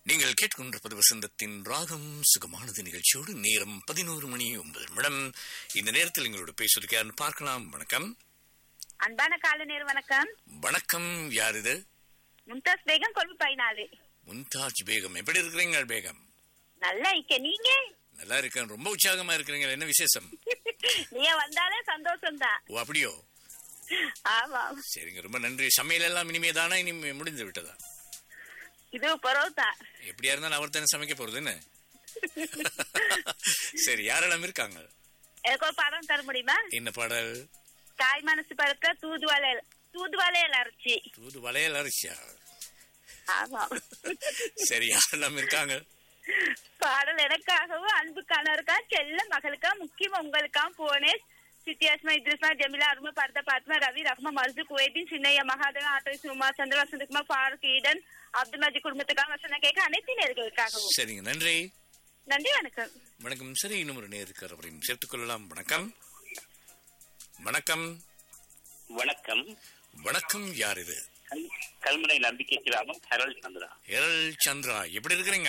நீங்கள் கேட்கின்றது வசந்தத்தின் ராகம் சுகமானது நிகழ்ச்சியோடு நேரம் பதினோரு மணி ஒன்பது நிமிடம் இந்த நேரத்தில் எங்களோட பேசுவதற்கு யாருன்னு பார்க்கலாம் வணக்கம் அன்பான காலை நேர வணக்கம் வணக்கம் யார் இது மும்தாஸ் பேகம் கொழும்பு பதினாலு மும்தாஜ் பேகம் எப்படி இருக்கிறீங்க பேகம் நல்லா இக்க நீங்க நல்லா இருக்கேன் ரொம்ப உற்சாகமா இருக்கிறீங்க என்ன விசேஷம் நீங்க வந்தாலே சந்தோஷம் தான் ஓ அப்படியோ ஆமா சரிங்க ரொம்ப நன்றி சமையல் எல்லாம் இனிமே தானே இனிமே முடிந்து விட்டதா இது பரோட்டா எப்படியா இருந்தாலும் அவர் தானே சமைக்க போறது என்ன சரி யாரெல்லாம் இருக்காங்க எனக்கு ஒரு படம் தர முடியுமா என்ன பாடல் தாய் மனசு பறக்க தூதுவளை தூதுவளையல் அரைச்சி தூது வளையல் அரிசியா ஆமா சரி யாரெல்லாம் இருக்காங்க பாடல் எனக்காகவும் அன்பு கணவருக்கா செல்ல மகளுக்கா முக்கியம் உங்களுக்கா போனேன் சித்தியாஸ்மா இத்ரிஸ்மா ஜமிலா அருமை பரத பாத்மா ரவி ரஹ்மா மர்து குவைதீன் சின்னையா மகாதேவன் ஆட்டோ சுமா சந்திர வசந்தகுமார் ஃபாரூக் ஈடன் அப்துல் மஜி குடும்பத்துக்காக வசனம் கேட்க அனைத்து நேர்களுக்காகவும் சரிங்க நன்றி நன்றி வணக்கம் வணக்கம் சரி இன்னும் ஒரு நேர் இருக்கார் அவரையும் சேர்த்துக் கொள்ளலாம் வணக்கம் வணக்கம் வணக்கம் வணக்கம் யார் இது கல்- கல்முனை நம்பிக்கை கிராமம் ஹெரல் சந்திரா எரல் சந்திரா எப்படி இருக்கிறீங்க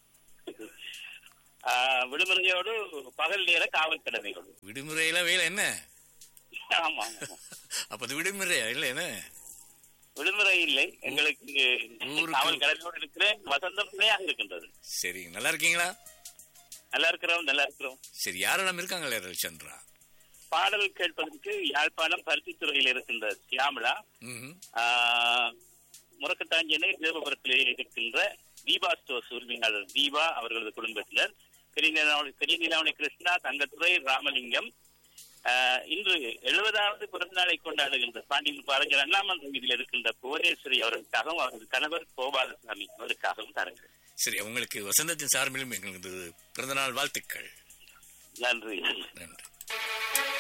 ஆஹ், விடுமுறையோடு பகல் நேர காவல் கடமைகள் விடுமுறையில வேலை என்ன ஆமா ஆமா. அப்ப அது விடுமுறையா இல்ல என்ன விடுமுறை இல்லை எங்களுக்கு ஊருக்கு- காவல் கடமையோடு இருக்கிற வசந்தம் அங்க இருக்கின்றது சரி நல்லா இருக்கீங்களா நல்லா இருக்கிறோம் நல்லா இருக்கிறோம் சரி யாரெல்லாம் இருக்காங்க எரல் சந்திரா பாடல் கேட்பதற்கு யாழ்ப்பாணம் பருத்தித்துறையில் இருக்கின்ற சியாமலா ம்ஹும். ஆஹ், முறக்கத்தாஞ்சனை தேவபுரத்தில் இருக்கின்ற தீபா ஸ்டோர்ஸ் உரிமையாளர் தீபா அவர்களது குடும்பத்தினர் பெரிய நிலாவணி பெரிய நிலாவணி கிருஷ்ணா தங்கத்துறை ராமலிங்கம் ஆஹ், இன்று எழுபதாவது பிறந்த நாளை கொண்டாடுகின்ற பாண்டியன் பாரஞ்சர் அண்ணாமன் வீதியில் இருக்கின்ற புவனேஸ்வரி அவர்களுக்காகவும் அவரது கணவர் கோபாலசாமி அவருக்காகவும் தருங்கள் சரி உங்களுக்கு வசந்தத்தின் சார்பிலும் எங்களது பிறந்தநாள் வாழ்த்துக்கள் நன்றி நன்றி